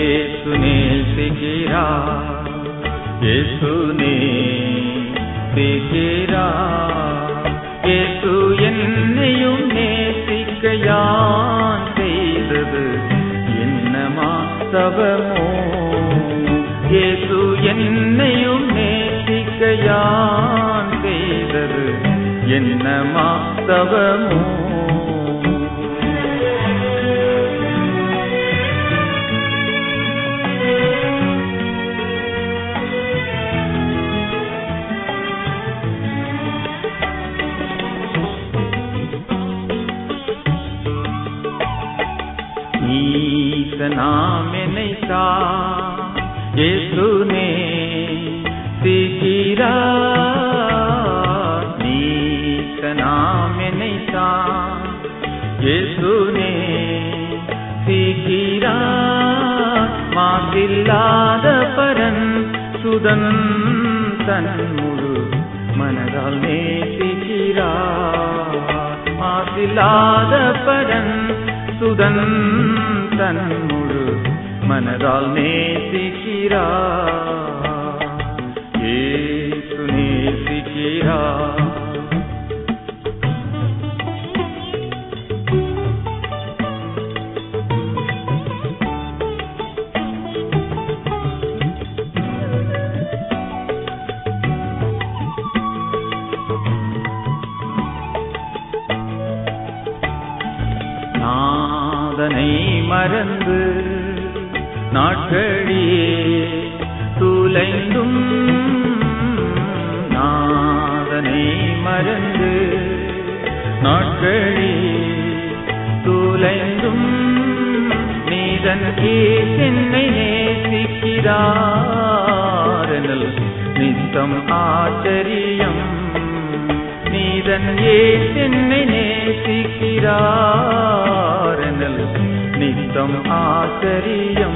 ஏசு நேசிக்கிறார் ஏசு நேசிக்கிறார் ஏசு என்னையும் நேசிக்க யான் செய்தது என்னமா தவமோ ஏசு என்னையும் நேசிக்க யான் செய்தது என்னமா தவமோ ஈசனாம் நினைத்தா இயேசுனே சிகிறா நீசனாம் நினைத்தா இயேசுனே சிகிறா மாசில்லாத பரன் சுதன் தன் முழு மனதால் நேசிக்கிறார் மாசில்லாத பரன் சுதன் தன் முழு மனதால் நேசிக்கிறார் ஏசு நேசிக்கிறார் நாதனை மறந்து நாட்களியே துலைந்தும் நாதனை மறந்து நாட்களியே துலைந்தும் நீதன் என்னை நேசிக்கிறார் எனல் நித்தம் ஆச்சரியம் நீதன் என்னை நேசிக்கிறார் எனல் நித்தம் ஆச்சரியம்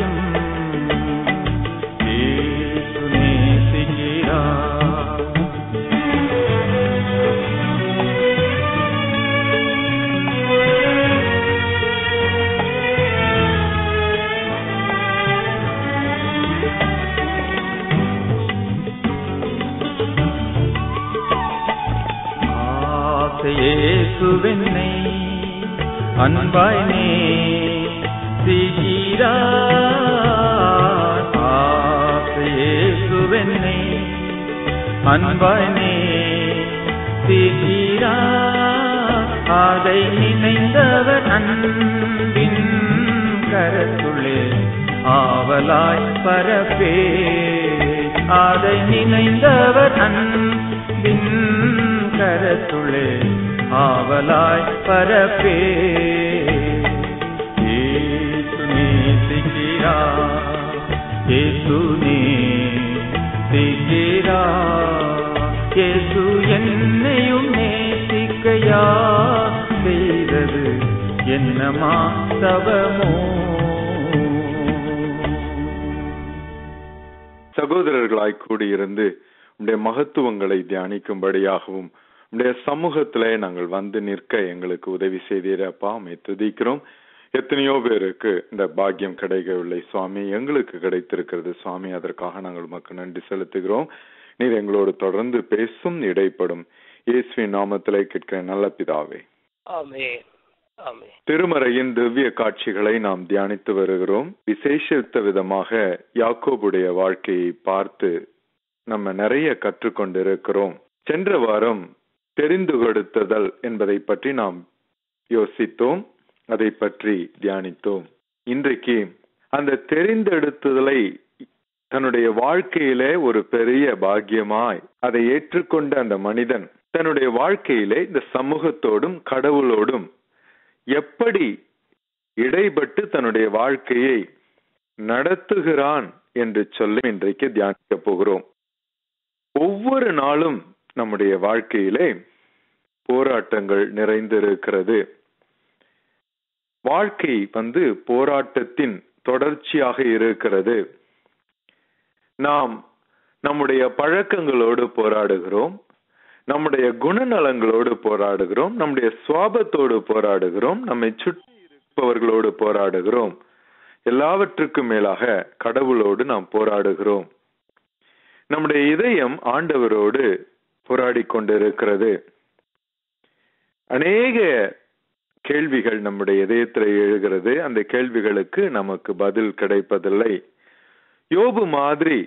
ஏசு நேசிக்கிறார் ஆசையேசுவென்னை அன்பாய் நேசிக்கிறார் ஆசையேசுவென்னை அன்பாய் நேசிக்கிறார் அதை நினைந்தவர் அன்பின் கரத்துள்ளே ஆவலாய் பரப்பே அதை நினைந்தவர் அன்பின் கரத்துள்ளே ஆவலாய் பரப்பே ஏசு நேசிக்கிறார் ஏசு நேசிக்கிறார் ஏசு என்னையும் நேசிக்கையா செய்தது என்னமா தவமோ சகோதரர்களாய் கூடியிருந்து உடைய மகத்துவங்களை தியானிக்கும்படியாகவும் உடைய சமூகத்திலே நாங்கள் வந்து நிற்க எங்களுக்கு உதவி செய்தீரப்பா மை துதிக்கிறோம் எத்தனையோ பேருக்கு இந்த பாக்கியம் கிடைக்கவில்லை சுவாமி எங்களுக்கு கிடைத்திருக்கிறது சுவாமி அதற்காக நாங்கள் உமக்கு நன்றி செலுத்துகிறோம் நீர் எங்களோடு தொடர்ந்து பேசும் இடைப்படும் இயேசுவின் நாமத்திலே கேட்கிற நல்ல பிதாவே ஆமென் ஆமென் திருமறையின் திவ்ய காட்சிகளை நாம் தியானித்து வருகிறோம் விசேஷித்த விதமாக யாக்கோபுடைய வாழ்க்கையை பார்த்து நம்ம நிறைய கற்றுக்கொண்டிருக்கிறோம் சென்ற வாரம் தெரிந்து கொடுத்ததல் என்பதை பற்றி நாம் யோசித்தோம் அதை பற்றி தியானித்தோம் இன்றைக்கு அந்த தெரிந்தெடுத்துதலை தன்னுடைய வாழ்க்கையிலே ஒரு பெரிய பாக்கியமாய் அதை ஏற்றுக்கொண்ட அந்த மனிதன் தன்னுடைய வாழ்க்கையிலே இந்த சமூகத்தோடும் கடவுளோடும் எப்படி இடைப்பட்டு தன்னுடைய வாழ்க்கையை நடத்துகிறான் என்று சொல்லி இன்றைக்கு தியானிக்க போகிறோம் ஒவ்வொரு நாளும் நம்முடைய வாழ்க்கையிலே போராட்டங்கள் நிறைந்திருக்கிறது வாழ்க்கை வந்து போராட்டத்தின் தொடர்ச்சியாக இருக்கிறது நாம் நம்முடைய பழக்கங்களோடு போராடுகிறோம் நம்முடைய குணநலங்களோடு போராடுகிறோம் நம்முடைய சுவாபத்தோடு போராடுகிறோம் நம்மை சுற்றி இருப்பவர்களோடு போராடுகிறோம் எல்லாவற்றுக்கும் மேலாக கடவுளோடு நாம் போராடுகிறோம் நம்முடைய இதயம் ஆண்டவரோடு போராடி கொண்டிருக்கிறது அநேக கேள்விகள் நம்முடைய இதயத்தில் எழுகிறது அந்த கேள்விகளுக்கு நமக்கு பதில் கிடைப்பதில்லை யோபு மாதிரி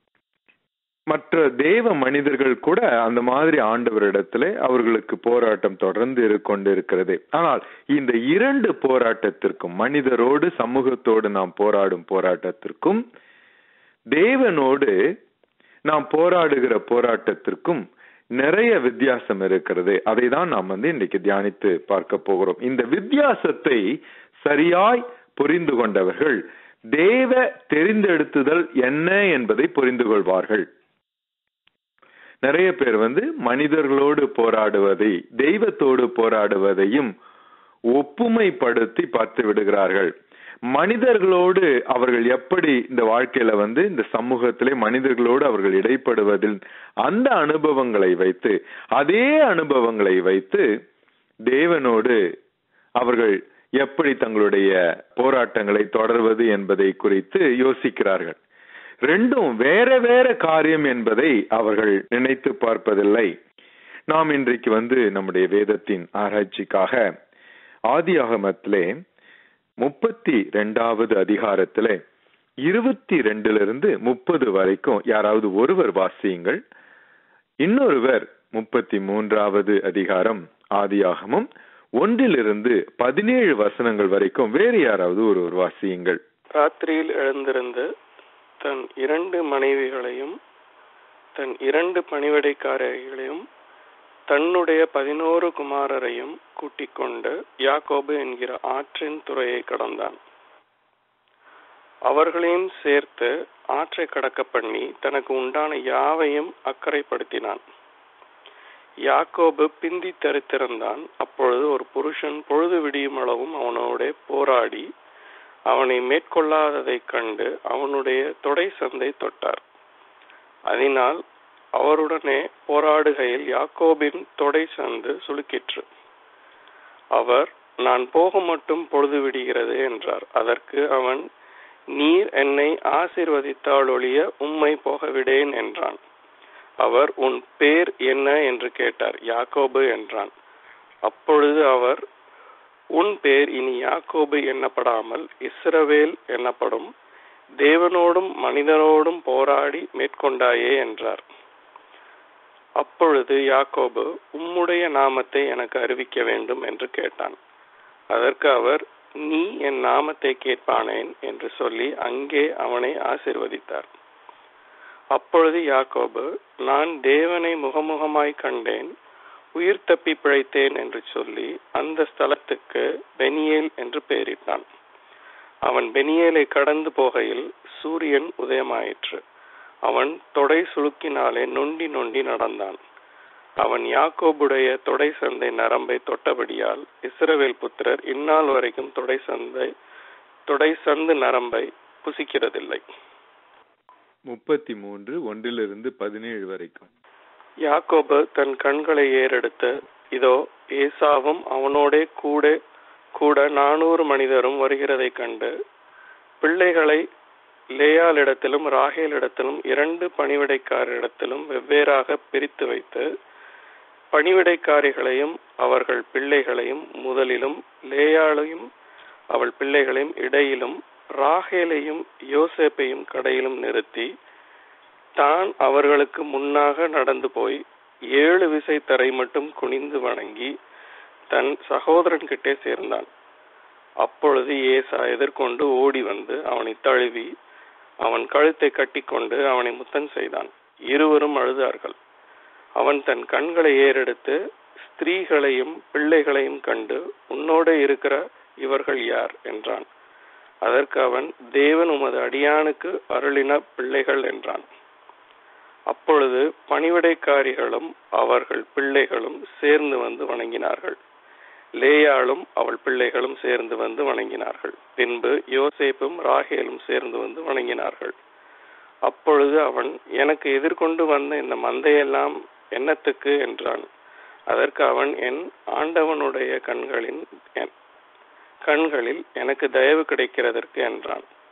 மற்ற தேவ மனிதர்கள் கூட அந்த மாதிரி ஆண்டவரிடத்திலே அவர்களுக்கு போராட்டம் தொடர்ந்து கொண்டிருக்கிறது ஆனால் இந்த இரண்டு போராட்டத்திற்கும் மனிதரோடு சமூகத்தோடு நாம் போராடும் போராட்டத்திற்கும் தேவனோடு நாம் போராடுகிற போராட்டத்திற்கும் நிறைய வித்தியாசம் இருக்கிறது அதை தான் நாம் வந்து இன்னைக்கு தியானித்து பார்க்க போகிறோம் இந்த வித்தியாசத்தை சரியாய் புரிந்து கொண்டவர்கள் தேவ தெரிந்தெடுத்துதல் என்ன என்பதை புரிந்து கொள்வார்கள் நிறைய பேர் வந்து மனிதர்களோடு போராடுவதை தெய்வத்தோடு போராடுவதையும் ஒப்புமைப்படுத்தி பார்த்து விடுகிறார்கள் மனிதர்களோடு அவர்கள் எப்படி இந்த வாழ்க்கையில வந்து இந்த சமூகத்திலே மனிதர்களோடு அவர்கள் இடைப்படுவதில் அந்த அனுபவங்களை வைத்து அதே அனுபவங்களை வைத்து தேவனோடு அவர்கள் எப்படி தங்களுடைய போராட்டங்களை தொடர்வது என்பதை குறித்து யோசிக்கிறார்கள் ரெண்டும் வேற வேற காரியம் என்பதை அவர்கள் நினைத்து பார்ப்பதில்லை நாம் இன்றைக்கு வந்து நம்முடைய வேதத்தின் ஆராய்ச்சிக்காக ஆதியாகமத்திலே முப்பத்தி ரெண்டாவது அதிகாரத்திலே இருபத்தி ரெண்டிலிருந்து முப்பது வரைக்கும் யாராவது ஒருவர் வாசியுங்கள் இன்னொருவர் முப்பத்தி மூன்றாவது அதிகாரம் ஆதியாகமும் ஒன்றிலிருந்து பதினேழு வசனங்கள் வரைக்கும் வேறு யாராவது ஒருவர் வாசியுங்கள் ராத்திரியில் எழுந்திருந்து தன் இரண்டு மனைவிகளையும் தன் இரண்டு பணிவிடைக்காரர்களையும் தன்னுடைய பதினோரு குமாரரையும் கூட்டிக் கொண்டு யாக்கோபு என்கிற ஆற்றின் துறையை கடந்தான் அவர்களையும் சேர்த்து ஆற்றை கடக்க பண்ணி தனக்கு உண்டான யாவையும் அக்கறைப்படுத்தினான் யாக்கோபு பிந்தி தரித்திருந்தான் அப்பொழுது ஒரு புருஷன் பொழுது விடியும் அளவும் அவனோட போராடி அவனை மேற்கொள்ளாததைக் கண்டு அவனுடைய தொடை சந்தை தொட்டார் அதனால் அவருடனே போராடுகையில் யாக்கோபின் தொடை சந்து சுளுக்கிற்று அவர் நான் போக மட்டும் பொழுது விடுகிறது என்றார் அதற்கு அவன் நீர் என்னை ஆசீர்வதித்தால் ஒழிய உம்மை போக விடேன் என்றான் அவர் உன் பேர் என்ன என்று கேட்டார் யாக்கோபு என்றான் அப்பொழுது அவர் உன் பேர் இனி யாக்கோபு எண்ணப்படாமல் இஸ்ரவேல் எனப்படும் தேவனோடும் மனிதனோடும் போராடி மேற்கொண்டாயே என்றார் அப்பொழுது யாக்கோபு உம்முடைய நாமத்தை எனக்கு அறிவிக்க வேண்டும் என்று கேட்டான் அதற்கு அவர் நீ என் நாமத்தை கேட்பானேன் என்று சொல்லி அங்கே அவனை ஆசிர்வதித்தார் அப்பொழுது யாக்கோபு நான் தேவனை முகமுகமாய் கண்டேன் உயிர் தப்பி பிழைத்தேன் என்று சொல்லி அந்த ஸ்தலத்துக்கு பெனியேல் என்று பெயரிட்டான் அவன் பெனியேலை கடந்து போகையில் சூரியன் உதயமாயிற்று அவன் தொடை சுளுக்கினாலே நொண்டி நொண்டி நடந்தான் அவன் யாக்கோபுடைய தொடை சந்தை நரம்பை தொட்டபடியால் இஸ்ரவேல் புத்திரர் இந்நாள் வரைக்கும் தொடை சந்தை தொடை சந்து நரம்பை புசிக்கிறதில்லை முப்பத்தி மூன்று ஒன்றிலிருந்து பதினேழு வரைக்கும் யாக்கோபு தன் கண்களை ஏறெடுத்து இதோ ஏசாவும் அவனோடே கூட கூட நானூறு மனிதரும் வருகிறதைக் கண்டு பிள்ளைகளை லேயாளிடத்திலும் ராகேலிடத்திலும் இரண்டு பணிவிடைக்காரரிடத்திலும் வெவ்வேறாக பிரித்து வைத்து பணிவிடைக்காரிகளையும் அவர்கள் பிள்ளைகளையும் முதலிலும் லேயாளையும் அவள் பிள்ளைகளையும் இடையிலும் ராகேலையும் யோசேப்பையும் கடையிலும் நிறுத்தி தான் அவர்களுக்கு முன்னாக நடந்து போய் ஏழு விசை தரை மட்டும் குனிந்து வணங்கி தன் சகோதரன் கிட்டே சேர்ந்தான் அப்பொழுது ஏசா எதிர்கொண்டு ஓடி வந்து அவனை தழுவி அவன் கழுத்தை கட்டிக்கொண்டு அவனை முத்தம் செய்தான் இருவரும் அழுதார்கள் அவன் தன் கண்களை ஏறெடுத்து ஸ்திரீகளையும் பிள்ளைகளையும் கண்டு உன்னோட இருக்கிற இவர்கள் யார் என்றான் அதற்கு அவன் தேவன் உமது அடியானுக்கு அருளின பிள்ளைகள் என்றான் அப்பொழுது பணிவிடைக்காரிகளும் அவர்கள் பிள்ளைகளும் சேர்ந்து வந்து வணங்கினார்கள் லேயாளும் அவள் பிள்ளைகளும் சேர்ந்து வந்து வணங்கினார்கள் பின்பு யோசேப்பும் ராகேலும் சேர்ந்து வந்து வணங்கினார்கள் அப்பொழுது அவன் எனக்கு எதிர்கொண்டு வந்த இந்த மந்தையெல்லாம் என்னத்துக்கு என்றான் அதற்கு அவன் என் ஆண்டவனுடைய கண்களின் கண்களில் எனக்கு தயவு கிடைக்கிறதற்கு என்றான்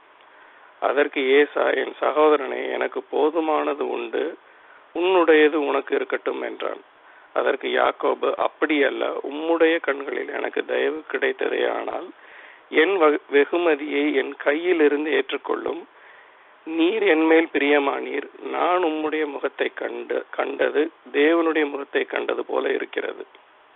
அதற்கு ஏசா என் சகோதரனே எனக்கு போதுமானது உண்டு உன்னுடையது உனக்கு இருக்கட்டும் என்றான் அதற்கு யாக்கோபு அப்படியல்ல உம்முடைய கண்களில் எனக்கு தயவு கிடைத்ததே ஆனால் என் வ- வெகுமதியை என் கையிலிருந்து ஏற்றுக்கொள்ளும் நீர் என்மேல் பிரியமானீர் நான் உம்முடைய முகத்தை கண்டு கண்டது தேவனுடைய முகத்தை கண்டது போல இருக்கிறது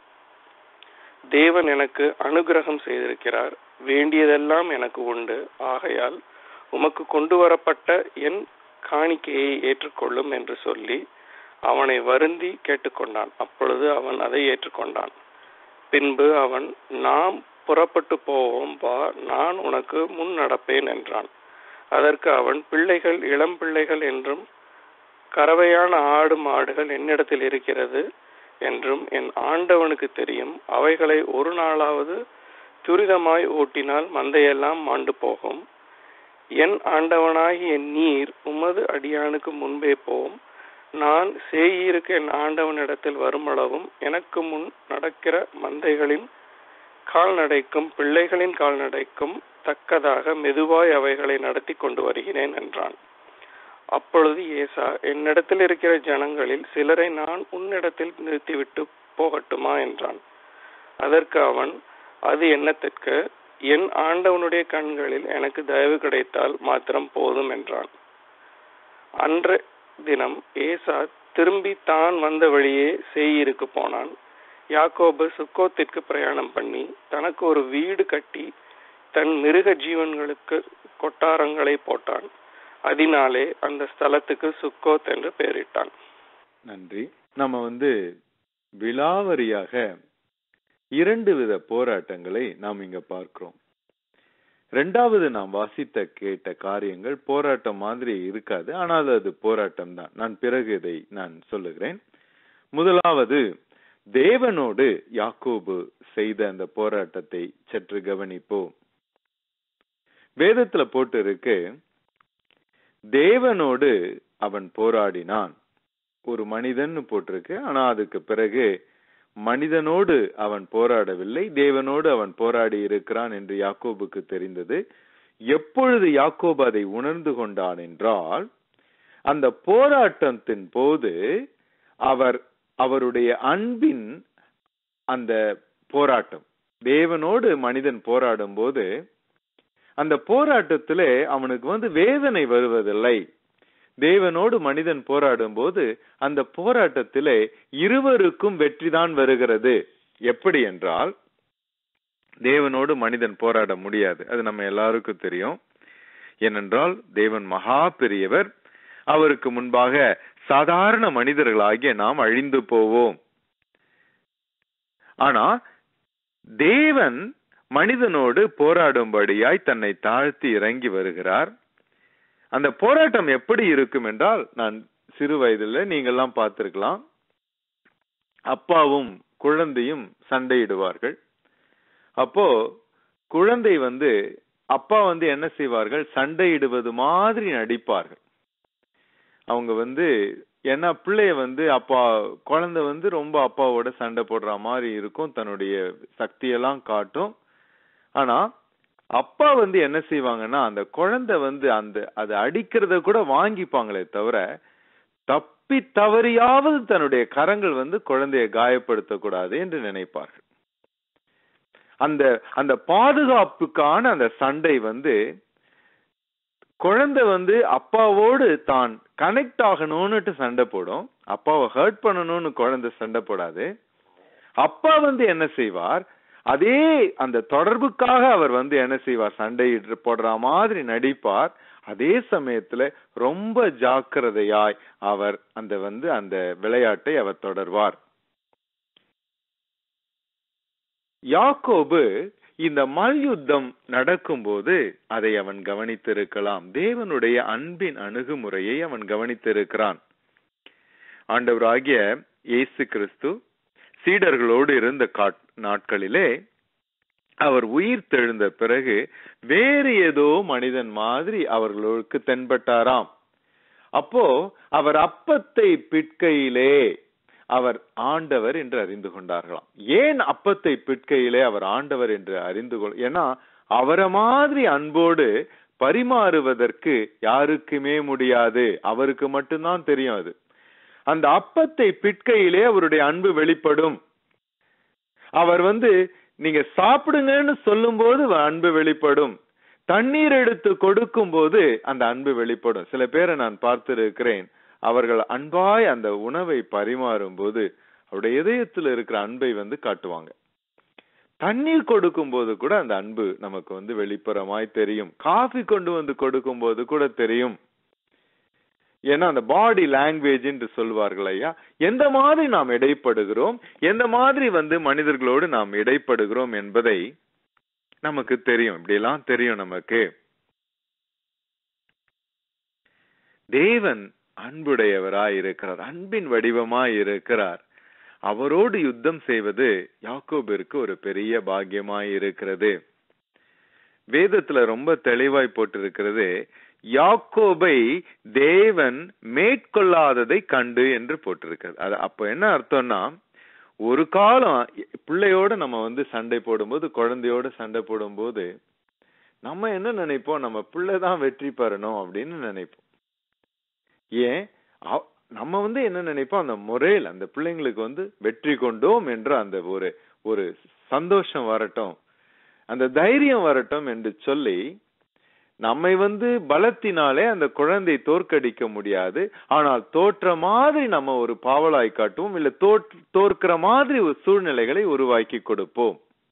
தேவன் எனக்கு அனுகிரகம் செய்திருக்கிறார் வேண்டியதெல்லாம் எனக்கு உண்டு ஆகையால் உமக்கு கொண்டு வரப்பட்ட என் காணிக்கையை ஏற்றுக்கொள்ளும் என்று சொல்லி அவனை வருந்தி கேட்டுக்கொண்டான் அப்பொழுது அவன் அதை ஏற்றுக்கொண்டான் பின்பு அவன் நாம் புறப்பட்டு போவோம் வா நான் உனக்கு முன் நடப்பேன் என்றான் அதற்கு அவன் பிள்ளைகள் இளம் பிள்ளைகள் என்றும் கறவையான ஆடு மாடுகள் என்னிடத்தில் இருக்கிறது என்றும் என் ஆண்டவனுக்கு தெரியும் அவைகளை ஒரு நாளாவது துரிதமாய் ஓட்டினால் மந்தையெல்லாம் மாண்டு போகும் என் ஆண்டவனாகிய நீர் உமது அடியானுக்கு முன்பே போம் நான் சேயீருக்கு என் ஆண்டவனிடத்தில் வருமளவும் எனக்கு முன் நடக்கிற மந்தைகளின் கால்நடைக்கும் பிள்ளைகளின் கால்நடைக்கும் தக்கதாக மெதுவாய் அவைகளை நடத்தி கொண்டு வருகிறேன் என்றான் அப்பொழுது ஏசா என்னிடத்தில் இருக்கிற ஜனங்களில் சிலரை நான் உன்னிடத்தில் நிறுத்திவிட்டு போகட்டுமா என்றான் அதற்கு அவன் அது என்னத்திற்கு என் ஆண்டவனுடைய கண்களில் எனக்கு தயவு கிடைத்தால் மாத்திரம் போதும் என்றான் அன்ற தினம் ஏசா திரும்பி தான் வந்த வழியே சேயீருக்கு போனான் யாக்கோபு சுக்கோத்திற்கு பிரயாணம் பண்ணி தனக்கு ஒரு வீடு கட்டி தன் மிருக ஜீவன்களுக்கு கொட்டாரங்களை போட்டான் அதனாலே அந்த ஸ்தலத்துக்கு சுக்கோத் என்று பெயரிட்டான் நன்றி நம்ம வந்து விலாவரியாக இரண்டு வித போராட்டங்களை நாம் இங்க பார்க்கிறோம் ரெண்டாவது நாம் வாசித்த கேட்ட காரியங்கள் போராட்டம் மாதிரி இருக்காது ஆனால் அது போராட்டம் தான் நான் பிறகு இதை நான் சொல்லுகிறேன் முதலாவது தேவனோடு யாக்கோபு செய்த அந்த போராட்டத்தை சற்று கவனிப்போம் வேதத்துல போட்டு இருக்கு தேவனோடு அவன் போராடினான் ஒரு மனிதன் போட்டிருக்கு ஆனா அதுக்கு பிறகு மனிதனோடு அவன் போராடவில்லை தேவனோடு அவன் போராடி இருக்கிறான் என்று யாக்கோபுக்கு தெரிந்தது எப்பொழுது யாக்கோபு அதை உணர்ந்து கொண்டான் என்றால் அந்த போராட்டத்தின் போது அவர் அவருடைய அன்பின் அந்த போராட்டம் தேவனோடு மனிதன் போராடும் போது அந்த போராட்டத்திலே அவனுக்கு வந்து வேதனை வருவதில்லை தேவனோடு மனிதன் போராடும் போது அந்த போராட்டத்திலே இருவருக்கும் வெற்றிதான் வருகிறது எப்படி என்றால் தேவனோடு மனிதன் போராட முடியாது அது நம்ம எல்லாருக்கும் தெரியும் ஏனென்றால் தேவன் மகா பெரியவர் அவருக்கு முன்பாக சாதாரண மனிதர்களாகிய நாம் அழிந்து போவோம் ஆனா தேவன் மனிதனோடு போராடும்படியாய் தன்னை தாழ்த்தி இறங்கி வருகிறார் அந்த போராட்டம் எப்படி இருக்கும் என்றால் நான் சிறு வயதுல நீங்கெல்லாம் பார்த்திருக்கலாம் அப்பாவும் குழந்தையும் சண்டையிடுவார்கள் அப்போ குழந்தை வந்து அப்பா வந்து என்ன செய்வார்கள் சண்டையிடுவது மாதிரி நடிப்பார்கள் அவங்க வந்து ஏன்னா பிள்ளைய வந்து அப்பா குழந்தை வந்து ரொம்ப அப்பாவோட சண்டை போடுற மாதிரி இருக்கும் தன்னுடைய சக்தியெல்லாம் காட்டும் ஆனா அப்பா வந்து என்ன செய்வாங்கன்னா அந்த குழந்தை வந்து அந்த அது அடிக்கிறத கூட வாங்கிப்பாங்களே தவிர தப்பி தவறியாவது தன்னுடைய கரங்கள் வந்து குழந்தையை காயப்படுத்த கூடாது என்று நினைப்பார்கள் அந்த அந்த பாதுகாப்புக்கான அந்த சண்டை வந்து குழந்தை வந்து அப்பாவோடு தான் கனெக்ட் ஆகணும்னுட்டு சண்டை போடும் அப்பாவை ஹர்ட் பண்ணணும்னு குழந்தை சண்டை போடாது அப்பா வந்து என்ன செய்வார் அதே அந்த தொடர்புக்காக அவர் வந்து என்ன செய்வார் சண்டையிட்டு போடுற மாதிரி நடிப்பார் அதே சமயத்துல ரொம்ப ஜாக்கிரதையாய் அவர் அந்த வந்து அந்த விளையாட்டை அவர் தொடர்வார் யாக்கோபு இந்த மல்யுத்தம் நடக்கும்போது அதை அவன் கவனித்திருக்கலாம் தேவனுடைய அன்பின் அணுகுமுறையை அவன் கவனித்திருக்கிறான் ஆண்டவராகிய இயேசு கிறிஸ்து சீடர்களோடு இருந்த காட் நாட்களிலே அவர் உயிர் தெழுந்த பிறகு வேறு ஏதோ மனிதன் மாதிரி அவர்களுக்கு தென்பட்டாராம் அப்போ அவர் அப்பத்தை பிட்கையிலே அவர் ஆண்டவர் என்று அறிந்து கொண்டார்களாம் ஏன் அப்பத்தை பிட்கையிலே அவர் ஆண்டவர் என்று அறிந்து கொள் ஏன்னா அவரை மாதிரி அன்போடு பரிமாறுவதற்கு யாருக்குமே முடியாது அவருக்கு மட்டும்தான் தெரியும் அது அந்த அப்பத்தை பிட்கையிலே அவருடைய அன்பு வெளிப்படும் அவர் வந்து நீங்க சாப்பிடுங்கன்னு சொல்லும்போது அன்பு வெளிப்படும் தண்ணீர் எடுத்து கொடுக்கும் போது அந்த அன்பு வெளிப்படும் சில பேரை நான் பார்த்திருக்கிறேன் அவர்கள் அன்பாய் அந்த உணவை பரிமாறும் போது அவருடைய இதயத்தில் இருக்கிற அன்பை வந்து காட்டுவாங்க தண்ணீர் கொடுக்கும் போது கூட அந்த அன்பு நமக்கு வந்து வெளிப்புறமாய் தெரியும் காஃபி கொண்டு வந்து கொடுக்கும் போது கூட தெரியும் ஏன்னா அந்த பாடி லாங்குவேஜ் என்று சொல்வார்கள் ஐயா எந்த மாதிரி நாம் இடைப்படுகிறோம் எந்த மாதிரி வந்து மனிதர்களோடு நாம் இடைப்படுகிறோம் என்பதை நமக்கு தெரியும் இப்படியெல்லாம் தெரியும் நமக்கு தேவன் அன்புடையவராய் இருக்கிறார் அன்பின் வடிவமாய் இருக்கிறார் அவரோடு யுத்தம் செய்வது யாக்கோபிற்கு ஒரு பெரிய பாக்கியமாய் இருக்கிறது வேதத்துல ரொம்ப தெளிவாய் போட்டிருக்கிறது யாக்கோபை தேவன் மேற்கொள்ளாததை கண்டு என்று போட்டிருக்கிறது அது அப்ப என்ன அர்த்தம்னா ஒரு காலம் பிள்ளையோட நம்ம வந்து சண்டை போடும்போது குழந்தையோட சண்டை போடும்போது நம்ம என்ன நினைப்போம் நம்ம பிள்ளைதான் வெற்றி பெறணும் அப்படின்னு நினைப்போம் ஏன் அவ- நம்ம வந்து என்ன நினைப்போம் அந்த முறையில் அந்த பிள்ளைங்களுக்கு வந்து வெற்றி கொண்டோம் என்ற அந்த ஒரு ஒரு சந்தோஷம் வரட்டும் அந்த தைரியம் வரட்டும் என்று சொல்லி நம்மை வந்து பலத்தினாலே அந்த குழந்தை தோற்கடிக்க முடியாது ஆனால் தோற்ற மாதிரி நம்ம ஒரு பாவலாய் காட்டுவோம் இல்ல தோற் தோற்கிற மாதிரி ஒரு சூழ்நிலைகளை உருவாக்கி கொடுப்போம்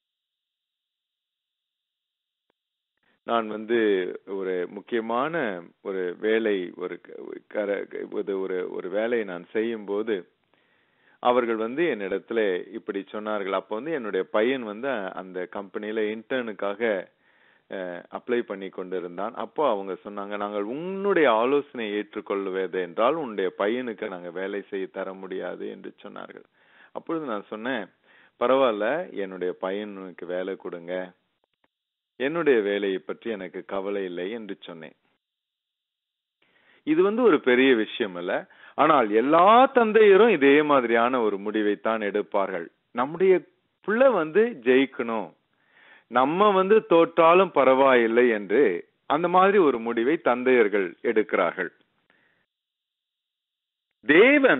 நான் வந்து ஒரு முக்கியமான ஒரு வேலை ஒரு க- கர- இது ஒரு ஒரு வேலையை நான் செய்யும் போது அவர்கள் வந்து என்னிடத்துல இப்படி சொன்னார்கள் அப்ப வந்து என்னுடைய பையன் வந்து அந்த கம்பெனில இன்டர்னுக்காக அப்ளை பண்ணி கொண்டிருந்தான் அப்போ அவங்க சொன்னாங்க நாங்கள் உன்னுடைய ஆலோசனை ஏற்றுக்கொள்வது என்றால் உன்னுடைய பையனுக்கு நாங்க வேலை செய்ய தர முடியாது என்று சொன்னார்கள் அப்பொழுது நான் சொன்னேன் பரவாயில்ல என்னுடைய பையனுக்கு வேலை கொடுங்க என்னுடைய வேலையை பற்றி எனக்கு கவலை இல்லை என்று சொன்னேன் இது வந்து ஒரு பெரிய விஷயம் அல்ல ஆனால் எல்லா தந்தையரும் இதே மாதிரியான ஒரு முடிவைத்தான் எடுப்பார்கள் நம்முடைய பிள்ளை வந்து ஜெயிக்கணும் நம்ம வந்து தோற்றாலும் பரவாயில்லை என்று அந்த மாதிரி ஒரு முடிவை தந்தையர்கள் எடுக்கிறார்கள் தேவன்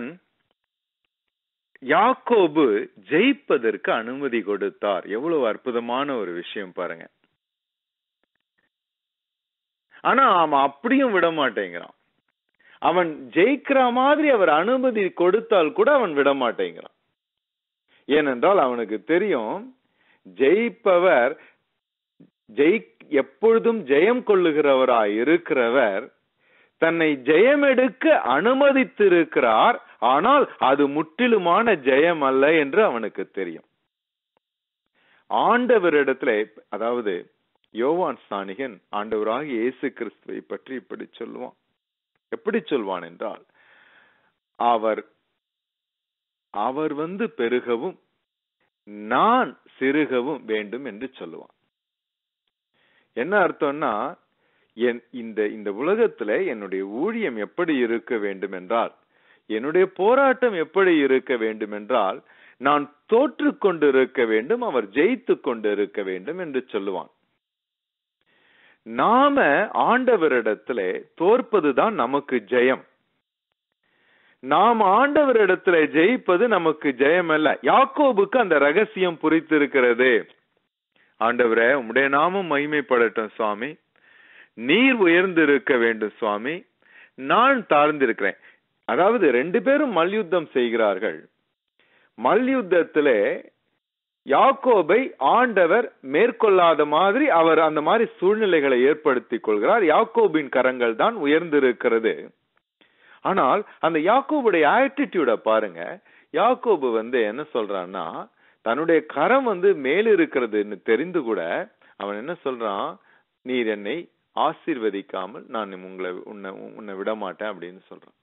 யாக்கோபு ஜெயிப்பதற்கு அனுமதி கொடுத்தார் எவ்வளவு அற்புதமான ஒரு விஷயம் பாருங்க ஆனா அவன் அப்படியும் விட மாட்டேங்கிறான் அவன் ஜெயிக்கிற மாதிரி அவர் அனுமதி கொடுத்தால் கூட அவன் விட மாட்டேங்கிறான் ஏனென்றால் அவனுக்கு தெரியும் ஜெயிப்பவர் ஜெய் எப்பொழுதும் ஜெயம் கொள்ளுகிறவராய் இருக்கிறவர் தன்னை ஜெயமெடுக்க அனுமதித்திருக்கிறார் ஆனால் அது முற்றிலுமான ஜெயம் அல்ல என்று அவனுக்கு தெரியும் ஆண்டவரிடத்துல அதாவது யோவான் ஸ்நானிகன் ஆண்டவராக இயேசு கிறிஸ்துவை பற்றி இப்படி சொல்லுவான் எப்படி சொல்வான் என்றால் அவர் அவர் வந்து பெருகவும் நான் சிறுகவும் வேண்டும் என்று சொல்லுவான் என்ன அர்த்தம்னா என் இந்த இந்த உலகத்துல என்னுடைய ஊழியம் எப்படி இருக்க வேண்டும் என்றால் என்னுடைய போராட்டம் எப்படி இருக்க வேண்டும் என்றால் நான் தோற்று கொண்டிருக்க வேண்டும் அவர் ஜெயித்து கொண்டிருக்க வேண்டும் என்று சொல்லுவான் நாம ஆண்டவரிடத்துல தோற்பதுதான் நமக்கு ஜெயம் நாம் ஆண்டவரிடத்துல ஜெயிப்பது நமக்கு ஜெயம் அல்ல யாக்கோபுக்கு அந்த ரகசியம் புரித்திருக்கிறது ஆண்டவரே உம்முடைய நாமம் மகிமைப்படட்டும் சுவாமி நீர் உயர்ந்திருக்க வேண்டும் சுவாமி நான் தாழ்ந்திருக்கிறேன் அதாவது ரெண்டு பேரும் மல்யுத்தம் செய்கிறார்கள் மல்யுத்தத்திலே யாக்கோபை ஆண்டவர் மேற்கொள்ளாத மாதிரி அவர் அந்த மாதிரி சூழ்நிலைகளை ஏற்படுத்திக் கொள்கிறார் யாக்கோபின் கரங்கள் தான் உயர்ந்திருக்கிறது ஆனால் அந்த யாக்கோபுடைய ஆட்டிடியூட பாருங்க யாக்கோபு வந்து என்ன சொல்றான்னா தன்னுடைய கரம் வந்து மேல் இருக்கிறதுன்னு தெரிந்து கூட அவன் என்ன சொல்றான் நீர் என்னை ஆசீர்வதிக்காமல் நான் உங்களை உன்னை உன்னை விட மாட்டேன் அப்படின்னு சொல்றான்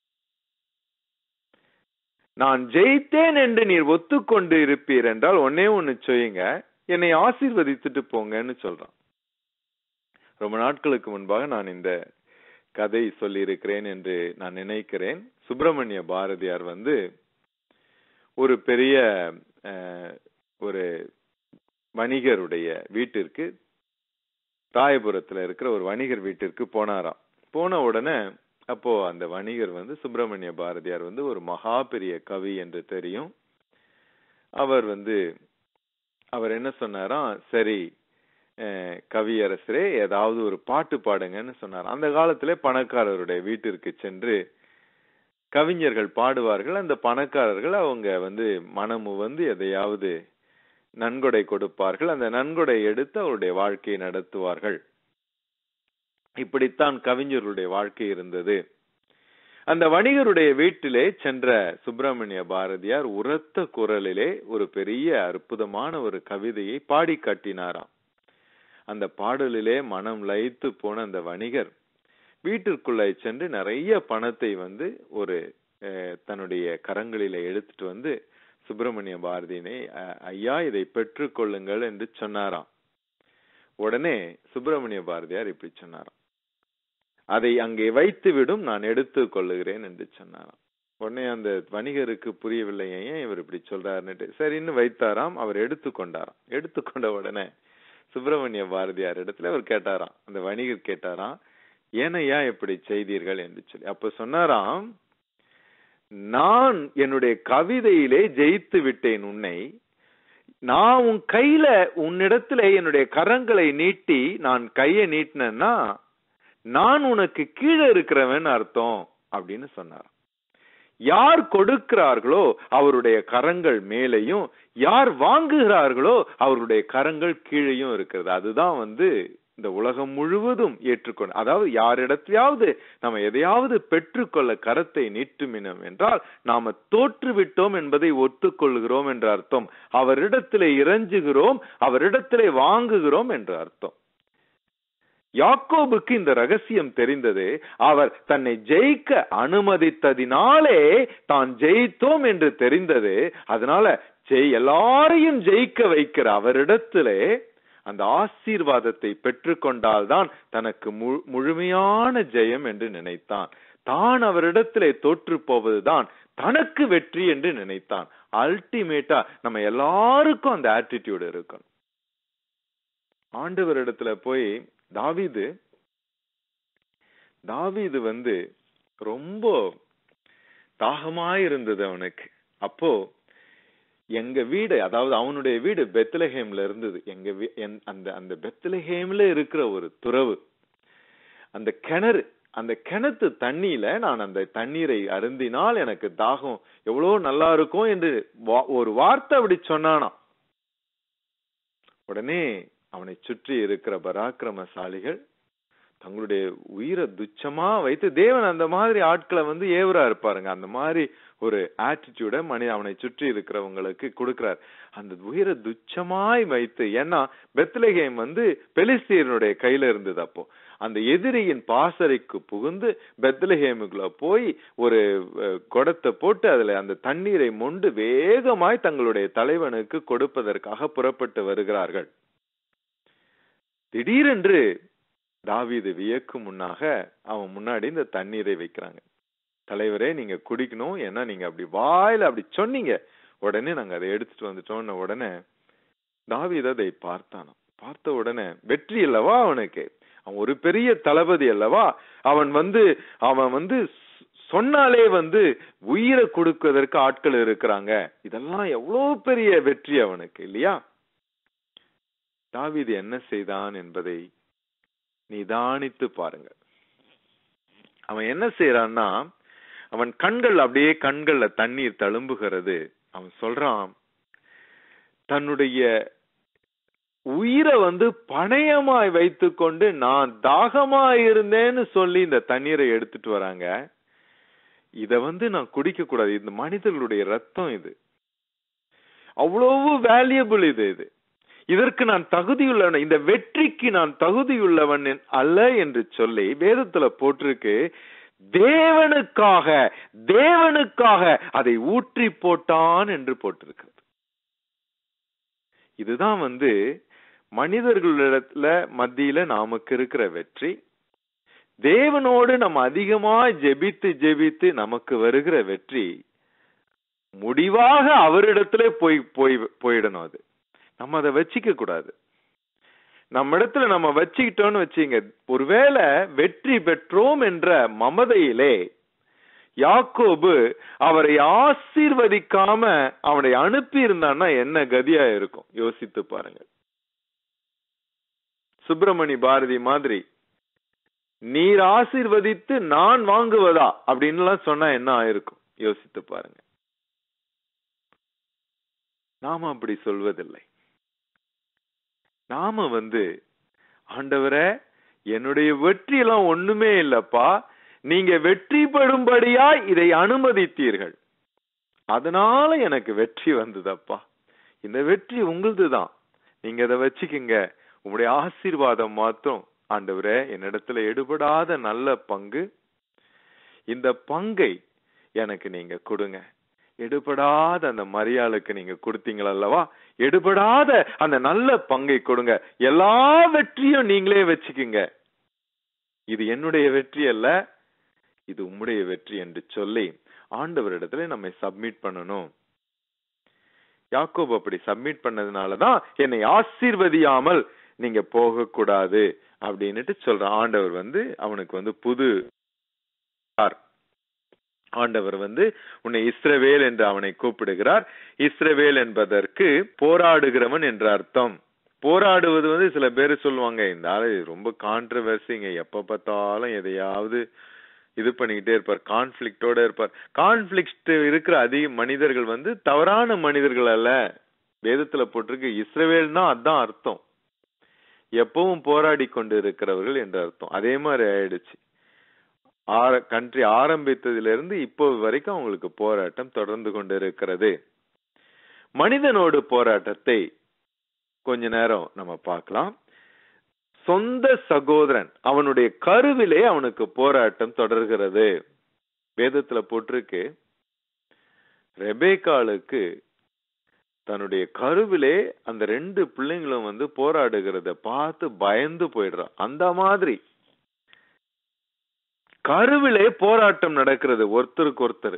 நான் ஜெயித்தேன் என்று நீர் ஒத்துக்கொண்டு இருப்பீர் என்றால் ஒன்னே ஒன்னு செய்யுங்க என்னை ஆசீர்வதித்துட்டு போங்கன்னு சொல்றான் ரொம்ப நாட்களுக்கு முன்பாக நான் இந்த கதை சொல்லியிருக்கிறேன் என்று நான் நினைக்கிறேன் சுப்பிரமணிய பாரதியார் வந்து ஒரு பெரிய அஹ், ஒரு வணிகருடைய வீட்டிற்கு ராயபுரத்துல இருக்கிற ஒரு வணிகர் வீட்டிற்கு போனாராம் போன உடனே அப்போ அந்த வணிகர் வந்து சுப்பிரமணிய பாரதியார் வந்து ஒரு மகா பெரிய கவி என்று தெரியும் அவர் வந்து அவர் என்ன சொன்னாராம் சரி அஹ், கவியரசரே ஏதாவது ஒரு பாட்டு பாடுங்கன்னு சொன்னார் அந்த காலத்திலே பணக்காரருடைய வீட்டிற்கு சென்று கவிஞர்கள் பாடுவார்கள் அந்த பணக்காரர்கள் அவங்க வந்து மனமு வந்து எதையாவது நன்கொடை கொடுப்பார்கள் அந்த நன்கொடை எடுத்து அவருடைய வாழ்க்கையை நடத்துவார்கள் இப்படித்தான் கவிஞர்களுடைய வாழ்க்கை இருந்தது அந்த வணிகருடைய வீட்டிலே சென்ற சுப்பிரமணிய பாரதியார் உரத்த குரலிலே ஒரு பெரிய அற்புதமான ஒரு கவிதையை பாடி காட்டினாராம் அந்த பாடலிலே மனம் லயித்து போன அந்த வணிகர் வீட்டிற்குள்ளே சென்று நிறைய பணத்தை வந்து ஒரு அஹ், தன்னுடைய கரங்களிலே எடுத்துட்டு வந்து சுப்பிரமணிய பாரதியினை "அ- ஐயா இதை பெற்றுக்கொள்ளுங்கள் என்று சொன்னாராம் உடனே சுப்பிரமணிய பாரதியார் இப்படி சொன்னாராம் அதை அங்கே வைத்து விடும் நான் எடுத்துக் கொள்ளுகிறேன் என்று சொன்னாராம் உடனே அந்த வணிகருக்கு புரியவில்லை ஏன் இவர் இப்படி சொல்றாருன்னுட்டு சரின்னு வைத்தாராம் அவர் எடுத்துக்கொண்டாராம் எடுத்துக்கொண்ட உடனே சுப்பிரமணிய பாரதியார் இடத்துல அவர் கேட்டாராம் அந்த வணிகர் கேட்டாராம் ஏனையா இப்படி செய்தீர்கள் என்று சொல்லி அப்ப சொன்னாராம் நான் என்னுடைய கவிதையிலே ஜெயித்து விட்டேன் உன்னை நான் உன் கையில உன்னிடத்துல என்னுடைய கரங்களை நீட்டி நான் கையை நீட்டினேன்னா நான் உனக்கு கீழே இருக்கிறவன் அர்த்தம் அப்படின்னு சொன்னார் யார் கொடுக்கிறார்களோ அவருடைய கரங்கள் மேலேயும் யார் வாங்குகிறார்களோ அவருடைய கரங்கள் கீழேயும் இருக்கிறது அதுதான் வந்து இந்த உலகம் முழுவதும் ஏற்றுக்கொண்டு அதாவது யாரிடத்திலாவது நம்ம எதையாவது பெற்றுக்கொள்ள கரத்தை நீட்டுமினம் என்றால் நாம தோற்றுவிட்டோம் என்பதை ஒத்துக்கொள்கிறோம் என்ற அர்த்தம் அவரிடத்திலே இறைஞ்சுகிறோம் அவரிடத்திலே வாங்குகிறோம் என்ற அர்த்தம் யாக்கோபுக்கு இந்த ரகசியம் தெரிந்தது அவர் தன்னை ஜெயிக்க அனுமதித்ததினாலே தான் ஜெயித்தோம் என்று தெரிந்தது அதனால ஜெய் எல்லாரையும் ஜெயிக்க வைக்கிற அவரிடத்திலே அந்த ஆசீர்வாதத்தை பெற்றுக்கொண்டால்தான் தனக்கு மு- முழுமையான ஜெயம் என்று நினைத்தான் தான் அவரிடத்திலே தோற்று போவதுதான் தனக்கு வெற்றி என்று நினைத்தான் அல்டிமேட்டா நம்ம எல்லாருக்கும் அந்த ஆட்டிடியூட் இருக்கணும் ஆண்டவரிடத்துல போய் தாவீது தாவீது வந்து ரொம்ப தாகமாயிருந்தது அவனுக்கு அப்போ எங்க வீடு அதாவது அவனுடைய வீடு பெத்லஹேம்ல இருந்தது எங்க வீ- என்- அந்த அந்த பெத்லஹேம்ல இருக்கிற ஒரு துறவு அந்த கிணறு அந்த கிணத்து தண்ணியில நான் அந்த தண்ணீரை அருந்தினால் எனக்கு தாகம் எவ்வளவு நல்லா இருக்கும் என்று வா- ஒரு வார்த்தை அப்படி சொன்னானாம் உடனே அவனை சுற்றி இருக்கிற பராக்கிரமசாலிகள் தங்களுடைய உயிரை துச்சமா வைத்து தேவன் அந்த மாதிரி ஆட்களை வந்து ஏவரா இருப்பாருங்க அந்த மாதிரி ஒரு ஆட்டிடியூட மனித அவனை சுற்றி இருக்கிறவங்களுக்கு கொடுக்கிறார் அந்த உயிரை துச்சமாய் வைத்து ஏன்னா பெத்லகேம் வந்து பெலிஸ்தீனுடைய கையில இருந்தது அப்போ அந்த எதிரியின் பாசறைக்கு புகுந்து பெத்லஹேமுக்குள்ள போய் ஒரு அஹ், குடத்தை போட்டு அதுல அந்த தண்ணீரை மொண்டு வேகமாய் தங்களுடைய தலைவனுக்கு கொடுப்பதற்காக புறப்பட்டு வருகிறார்கள் திடீரென்று தாவீது வியக்கும் முன்னாக அவன் முன்னாடி இந்த தண்ணீரை வைக்கிறாங்க தலைவரே நீங்க குடிக்கணும் ஏன்னா நீங்க அப்படி வாயில அப்படி சொன்னீங்க உடனே நாங்க அதை எடுத்துட்டு வந்துட்டோம்னு உடனே தாவீது அதை பார்த்தானாம் பார்த்த உடனே வெற்றி அல்லவா அவனுக்கு அவன் ஒரு பெரிய தளபதி அல்லவா அவன் வந்து அவன் வந்து சொ- சொன்னாலே வந்து உயிரை கொடுப்பதற்கு ஆட்கள் இருக்கிறாங்க இதெல்லாம் எவ்வளவு பெரிய வெற்றி அவனுக்கு இல்லையா தாவீது என்ன செய்தான் என்பதை நிதானித்து பாருங்க அவன் என்ன செய்யறான்னா அவன் கண்கள் அப்படியே கண்கள்ல தண்ணீர் தழும்புகிறது அவன் சொல்றான் தன்னுடைய உயிரை வந்து பணயமாய் வைத்துக்கொண்டு நான் தாகமாய் இருந்தேன்னு சொல்லி இந்த தண்ணீரை எடுத்துட்டு வராங்க இத வந்து நான் குடிக்க கூடாது இந்த மனிதர்களுடைய ரத்தம் இது அவ்வளவு வேல்யூபிள் இது இது இதற்கு நான் தகுதியுள்ளவன் இந்த வெற்றிக்கு நான் தகுதியுள்ளவன் என்- அல்ல என்று சொல்லி வேதத்துல போட்டிருக்கு தேவனுக்காக தேவனுக்காக அதை ஊற்றி போட்டான் என்று போட்டிருக்கிறது இதுதான் வந்து மனிதர்களிடத்துல மத்தியில நமக்கு இருக்கிற வெற்றி தேவனோடு நம்ம அதிகமா ஜெபித்து ஜெபித்து நமக்கு வருகிற வெற்றி முடிவாக அவரிடத்துல போய் போய் போயிடணும் அது நம்ம அதை வச்சிக்க கூடாது நம்ம இடத்துல நம்ம வச்சுக்கிட்டோம்னு வச்சுங்க ஒருவேளை வெற்றி பெற்றோம் என்ற மமதையிலே யாக்கோபு அவரை ஆசீர்வதிக்காம அவனை அனுப்பி இருந்தான்னா என்ன கதியா இருக்கும் யோசித்து பாருங்க சுப்பிரமணி பாரதி மாதிரி நீர் ஆசீர்வதித்து நான் வாங்குவதா அப்படின்னுலாம் சொன்னா என்ன ஆயிருக்கும் யோசித்து பாருங்க நாம அப்படி சொல்வதில்லை நாம வந்து ஆண்டவரே என்னுடைய வெற்றி எல்லாம் ஒண்ணுமே இல்லப்பா நீங்க வெற்றி பெறும்படியா இதை அனுமதித்தீர்கள் அதனால எனக்கு வெற்றி வந்ததப்பா இந்த வெற்றி உங்களுதுதான் நீங்க அதை வச்சுக்கிங்க உங்களுடைய ஆசீர்வாதம் மாத்திரம் ஆண்டவரே என்னிடத்துல எடுபடாத நல்ல பங்கு இந்த பங்கை எனக்கு நீங்க கொடுங்க எடுபடாத அந்த மரியாளுக்கு நீங்க கொடுத்தீங்கள் அல்லவா எடுபடாத அந்த நல்ல பங்கை கொடுங்க எல்லா வெற்றியும் நீங்களே வச்சுக்குங்க இது என்னுடைய வெற்றி அல்ல இது உம்முடைய வெற்றி என்று சொல்லி ஆண்டவரிடத்துல நம்ம சப்மிட் பண்ணணும் யாக்கோப் அப்படி சப்மிட் பண்ணதுனாலதான் என்னை ஆசீர்வதியாமல் நீங்க போக கூடாது அப்படின்னுட்டு சொல்ற ஆண்டவர் வந்து அவனுக்கு வந்து புது ஆண்டவர் வந்து உன்னை இஸ்ரவேல் என்று அவனை கூப்பிடுகிறார் இஸ்ரவேல் என்பதற்கு போராடுகிறவன் என்ற அர்த்தம் போராடுவது வந்து சில பேர் சொல்லுவாங்க இந்த ஆளு ரொம்ப கான்ட்ரவர்சிங்க எப்ப பார்த்தாலும் எதையாவது இது பண்ணிக்கிட்டே இருப்பார் கான்ஃபிளிக்டோட இருப்பார் கான்ஃபிளிக்ட் இருக்கிற அதிக மனிதர்கள் வந்து தவறான மனிதர்கள் அல்ல வேதத்துல போட்டிருக்கு இஸ்ரவேல்னா அதான் அர்த்தம் எப்பவும் போராடி கொண்டு இருக்கிறவர்கள் என்ற அர்த்தம் அதே மாதிரி ஆயிடுச்சு ஆர கண்ட்ரி ஆரம்பித்ததிலிருந்து இப்போ வரைக்கும் அவங்களுக்கு போராட்டம் தொடர்ந்து கொண்டு இருக்கிறது மனிதனோடு போராட்டத்தை கொஞ்ச நேரம் நம்ம பார்க்கலாம் சொந்த சகோதரன் அவனுடைய கருவிலே அவனுக்கு போராட்டம் தொடர்கிறது வேதத்துல போட்டிருக்கு ரெபேக்காளுக்கு தன்னுடைய கருவிலே அந்த ரெண்டு பிள்ளைங்களும் வந்து போராடுகிறத பார்த்து பயந்து போயிடுறான் அந்த மாதிரி கருவிலே போராட்டம் நடக்கிறது ஒருத்தருக்கு ஒருத்தர்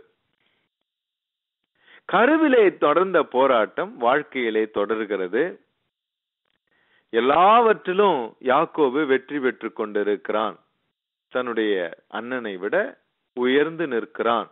கருவிலே தொடர்ந்த போராட்டம் வாழ்க்கையிலே தொடர்கிறது எல்லாவற்றிலும் யாக்கோபு வெற்றி பெற்று கொண்டிருக்கிறான் தன்னுடைய அண்ணனை விட உயர்ந்து நிற்கிறான்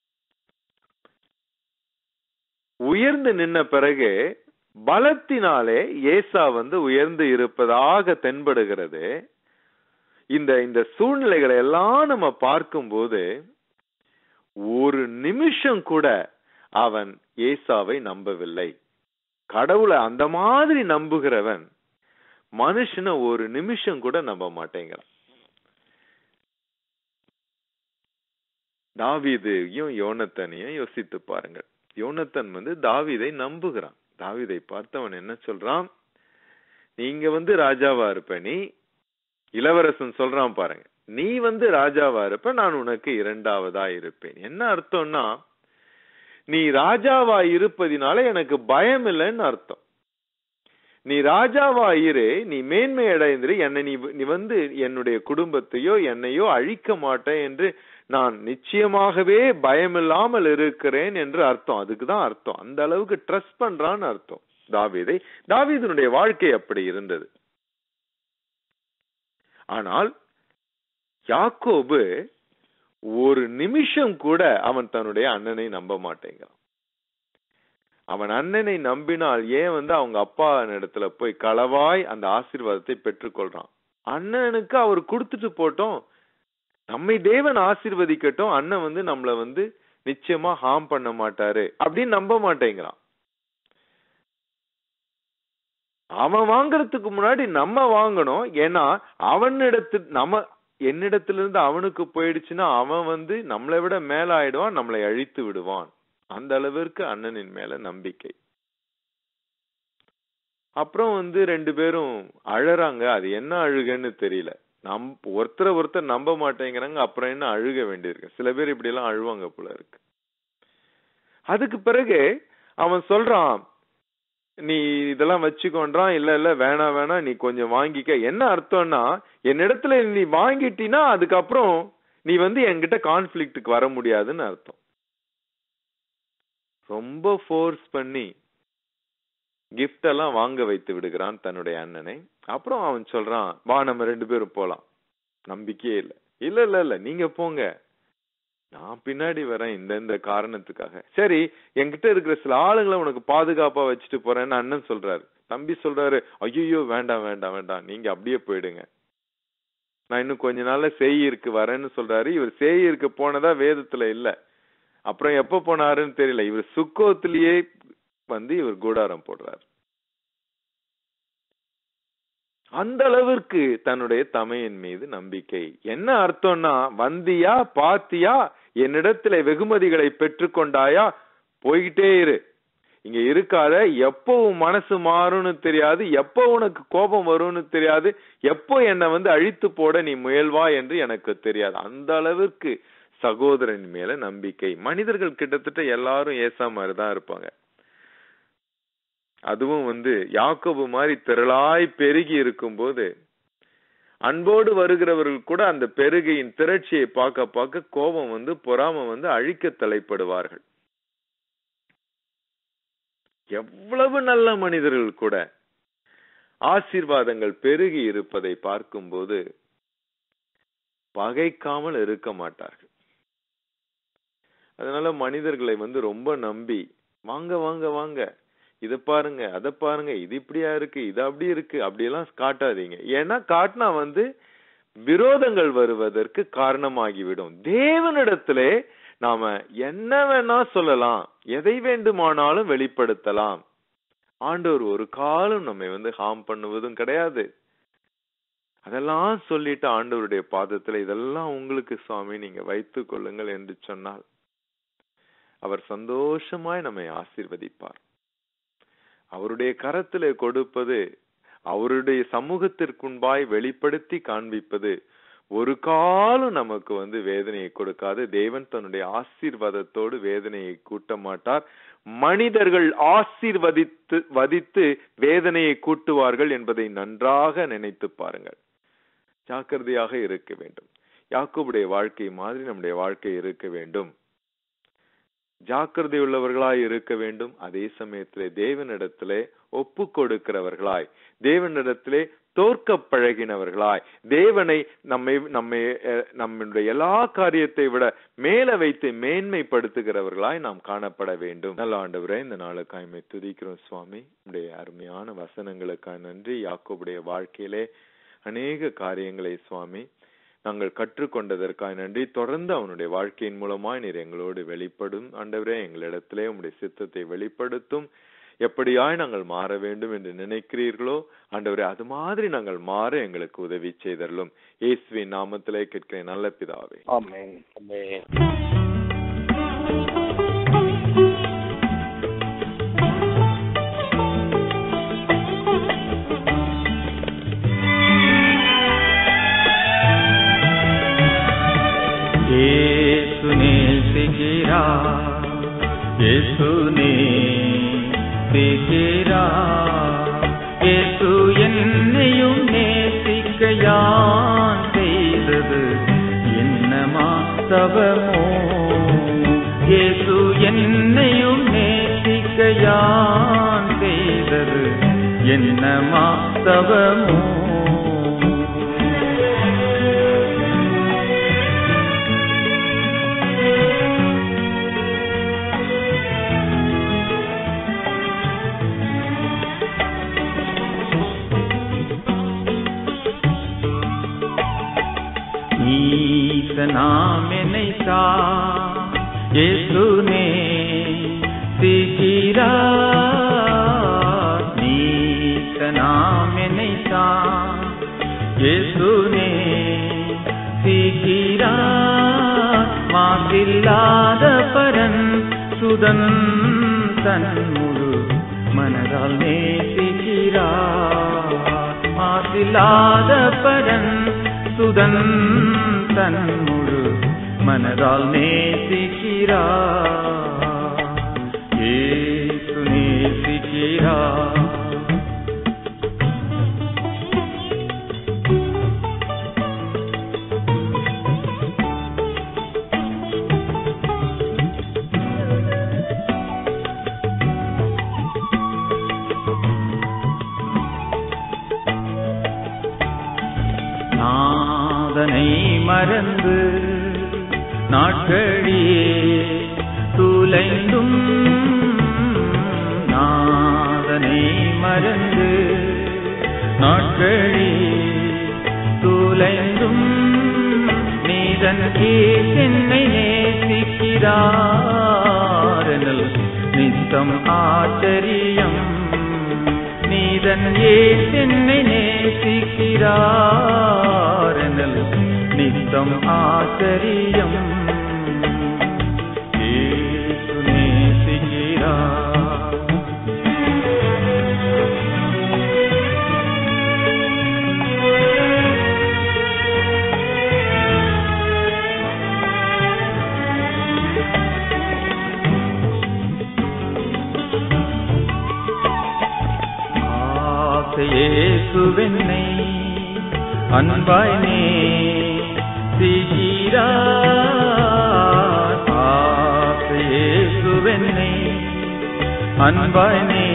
உயர்ந்து நின்ன பிறகு பலத்தினாலே ஏசா வந்து உயர்ந்து இருப்பதாக தென்படுகிறது இந்த இந்த சூழ்நிலைகளை எல்லாம் நம்ம பார்க்கும்போது ஒரு நிமிஷம் கூட அவன் ஏசாவை நம்பவில்லை கடவுளை அந்த மாதிரி நம்புகிறவன் மனுஷனை ஒரு நிமிஷம் கூட நம்ப மாட்டேங்கிறான் தாவீதையும் யோனத்தனையும் யோசித்து பாருங்கள் யோனத்தன் வந்து தாவீதை நம்புகிறான் தாவீதை பார்த்தவன் என்ன சொல்றான் நீங்க வந்து ராஜாவா இருப்ப நீ இளவரசன் சொல்றான் பாருங்க நீ வந்து ராஜாவா இருப்ப நான் உனக்கு இரண்டாவதா இருப்பேன் என்ன அர்த்தம்னா நீ ராஜாவா இருப்பதினால எனக்கு பயம் இல்லைன்னு அர்த்தம் நீ ராஜாவா இரு நீ மேன்மை அடைந்திரு என்னை நீ நீ வந்து என்னுடைய குடும்பத்தையோ என்னையோ அழிக்க மாட்டேன் என்று நான் நிச்சயமாகவே பயமில்லாமல் இருக்கிறேன் என்று அர்த்தம் அதுக்குதான் அர்த்தம் அந்த அளவுக்கு ட்ரஸ்ட் பண்றான்னு அர்த்தம் தாவீதை தாவீதனுடைய வாழ்க்கை அப்படி இருந்தது ஆனால் யாக்கோபு ஒரு நிமிஷம் கூட அவன் தன்னுடைய அண்ணனை நம்ப மாட்டேங்கிறான் அவன் அண்ணனை நம்பினால் ஏன் வந்து அவங்க அப்பா இடத்துல போய் களவாய் அந்த ஆசீர்வாதத்தை பெற்றுக்கொள்றான் அண்ணனுக்கு அவர் கொடுத்துட்டு போட்டோம் நம்மை தேவன் ஆசீர்வதிக்கட்டும் அண்ணன் வந்து நம்மள வந்து நிச்சயமா ஹார்ம் பண்ண மாட்டாரு அப்படின்னு நம்ப மாட்டேங்கிறான் அவன் வாங்குறதுக்கு முன்னாடி நம்ம வாங்கணும் ஏன்னா அவனிடத்து நம்ம என்னிடத்துல இருந்து அவனுக்கு போயிடுச்சுன்னா அவன் வந்து நம்மளை விட மேல ஆயிடுவான் நம்மளை அழித்து விடுவான் அந்த அளவிற்கு அண்ணனின் மேல நம்பிக்கை அப்புறம் வந்து ரெண்டு பேரும் அழறாங்க அது என்ன அழுகன்னு தெரியல நம் ஒருத்தரை ஒருத்தர் நம்ப மாட்டேங்கிறாங்க அப்புறம் என்ன அழுக வேண்டியிருக்கு சில பேர் இப்படி எல்லாம் அழுவாங்க போல இருக்கு அதுக்கு பிறகு அவன் சொல்றான் நீ இதெல்லாம் வச்சுக்கொண்டான் இல்ல இல்ல வேணாம் வேணாம் நீ கொஞ்சம் வாங்கிக்க என்ன அர்த்தம்னா என்னிடத்துல நீ வாங்கிட்டீன்னா அதுக்கப்புறம் நீ வந்து என்கிட்ட கான்ஃபிளிக்டுக்கு வர முடியாதுன்னு அர்த்தம் ரொம்ப ஃபோர்ஸ் பண்ணி கிஃப்ட் எல்லாம் வாங்க வைத்து விடுகிறான் தன்னுடைய அண்ணனை அப்புறம் அவன் சொல்றான் வா நம்ம ரெண்டு பேரும் போலாம் நம்பிக்கையே இல்ல இல்ல இல்ல இல்ல நீங்க போங்க நான் பின்னாடி வரேன் இந்த இந்த காரணத்துக்காக சரி என்கிட்ட இருக்கிற சில ஆளுங்களை உனக்கு பாதுகாப்பா வச்சுட்டு போறேன்னு அண்ணன் சொல்றாரு தம்பி சொல்றாரு ஐயோ வேண்டாம் வேண்டாம் வேண்டாம் நீங்க அப்படியே போயிடுங்க நான் இன்னும் கொஞ்ச நாள்ல சேயிருக்கு வரேன்னு சொல்றாரு இவர் சேயிருக்கு போனதா வேதத்துல இல்ல அப்புறம் எப்ப போனாருன்னு தெரியல இவர் சுக்கோத்திலேயே வந்து இவர் கூடாரம் போடுறாரு அந்த அளவிற்கு தன்னுடைய தமையன் மீது நம்பிக்கை என்ன அர்த்தம்னா வந்தியா பாத்தியா என்னிடத்துல வெகுமதிகளை பெற்றுக்கொண்டாயா போய்கிட்டே இரு இங்க இருக்காத எப்போ உன் மனசு மாறும்னு தெரியாது எப்போ உனக்கு கோபம் வரும்னு தெரியாது எப்போ என்னை வந்து அழித்து போட நீ முயல்வா என்று எனக்கு தெரியாது அந்த அளவிற்கு சகோதரன் மேல நம்பிக்கை மனிதர்கள் கிட்டத்தட்ட எல்லாரும் ஏசா மாதிரி தான் இருப்பாங்க அதுவும் வந்து யாக்கோபு மாதிரி திரளாய் பெருகி இருக்கும்போது அன்போடு வருகிறவர்கள் கூட அந்த பெருகையின் திரட்சியை பார்க்க பார்க்க கோபம் வந்து பொறாம வந்து அழிக்க தலைப்படுவார்கள் எவ்வளவு நல்ல மனிதர்கள் கூட ஆசீர்வாதங்கள் பெருகி இருப்பதை பார்க்கும்போது பகைக்காமல் இருக்க மாட்டார்கள் அதனால மனிதர்களை வந்து ரொம்ப நம்பி வாங்க வாங்க வாங்க இத பாருங்க அத பாருங்க இது இப்படியா இருக்கு இது அப்படி இருக்கு அப்படியெல்லாம் காட்டாதீங்க ஏன்னா காட்டினா வந்து விரோதங்கள் வருவதற்கு காரணமாகிவிடும் தேவனிடத்திலே நாம என்ன வேணா சொல்லலாம் எதை வேண்டுமானாலும் வெளிப்படுத்தலாம் ஆண்டவர் ஒரு காலம் நம்மை வந்து ஹார்ம் பண்ணுவதும் கிடையாது அதெல்லாம் சொல்லிட்டு ஆண்டவருடைய பாதத்துல இதெல்லாம் உங்களுக்கு சுவாமி நீங்க வைத்துக் கொள்ளுங்கள் என்று சொன்னால் அவர் சந்தோஷமாய் நம்மை ஆசீர்வதிப்பார் அவருடைய கரத்திலே கொடுப்பது அவருடைய சமூகத்திற்குன்பாய் வெளிப்படுத்தி காண்பிப்பது ஒரு காலம் நமக்கு வந்து வேதனையை கொடுக்காது தேவன் தன்னுடைய ஆசீர்வாதத்தோடு வேதனையை கூட்ட மாட்டார் மனிதர்கள் ஆசீர்வதித்து வதித்து வேதனையை கூட்டுவார்கள் என்பதை நன்றாக நினைத்து பாருங்கள் ஜாக்கிரதையாக இருக்க வேண்டும் யாக்கோபுடைய வாழ்க்கை மாதிரி நம்முடைய வாழ்க்கை இருக்க வேண்டும் ஜாக்கிரதை உள்ளவர்களாய் இருக்க வேண்டும் அதே சமயத்திலே தேவனிடத்திலே ஒப்பு கொடுக்கிறவர்களாய் தேவனிடத்திலே தோற்க பழகினவர்களாய் தேவனை நம்மை நம்மை அஹ், நம்முடைய எல்லா காரியத்தை விட மேல வைத்து மேன்மைப்படுத்துகிறவர்களாய் நாம் காணப்பட வேண்டும் நல்ல ஆண்டவரே இந்த நாளுக்காய் மை துதிக்கிறோம் சுவாமி உடைய அருமையான வசனங்களுக்காய் நன்றி யாக்கோபுடைய வாழ்க்கையிலே அநேக காரியங்களை சுவாமி நாங்கள் கற்றுக்கொண்டதற்காய் நன்றி தொடர்ந்து அவனுடைய வாழ்க்கையின் மூலமாய் நீர் எங்களோடு வெளிப்படும் ஆண்டவரே எங்களிடத்திலே உம்முடைய சித்தத்தை வெளிப்படுத்தும் எப்படியாய் நாங்கள் மாற வேண்டும் என்று நினைக்கிறீர்களோ ஆண்டவரே அது மாதிரி நாங்கள் மாற எங்களுக்கு உதவி செய்தரலும் இயேசுவின் நாமத்திலே கேட்கிறேன் நல்ல பிதாவே ஆமென் ஆமென் இயேசு நேசிக்கிறார் இயேசு நேசிக்கிறார் இயேசு என்னையும் நேசிக்க யான் செய்தது என்னமா தவமோ இயேசு என்னையும் நேசிக்க யான் செய்தது என்னமா தவமோ ஈசனாம் நினைத்தா இயேசுனே சிகிறா நீசனாம் நினைத்தா இயேசுனே சிகிறா மாசில்லாத பரன் சுதன் தன் முழு மனதால் நேசிக்கிறார் மாசில்லாத பரன் சுதன் தன் முழு மனதால் நேசிக்கிறார் ஏசு நேசிக்கிறார் மறந்து நாட்களியே துலைந்தும் நாதனை மறந்து நாட்களியே துலைந்தும் நீதன் என்னை நேசிக்கிறாரெனல் நித்தம் ஆச்சரியம் நீதன் என்னை நேசிக்கிறாரெனல் நித்தம் ஆச்சரியம் ஏசு நேசிக்கிறார் ஆசையேசுவென்னை அன்பாய் நே சிகிறார் ஆசையேசுவென்னை அன்பாய் நே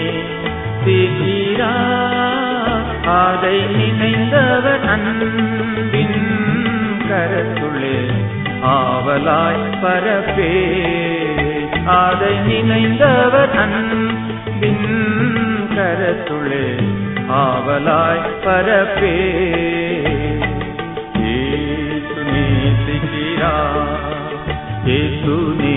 சிகிறார் அதை நினைந்தவர் அன்பின் கரத்துள்ளே ஆவலாய் பரப்பே அதை நினைந்தவர் அன்பின் கரத்துள்ளே ஆவலாய் பரப்பே ஏசு நேசிக்கிறார் ஏசு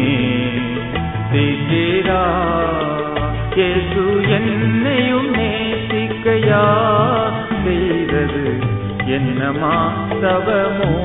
நேசிக்கிறார் ஏசு என்னையும் நேசிக்கையா செய்தது என்னமா தவமோ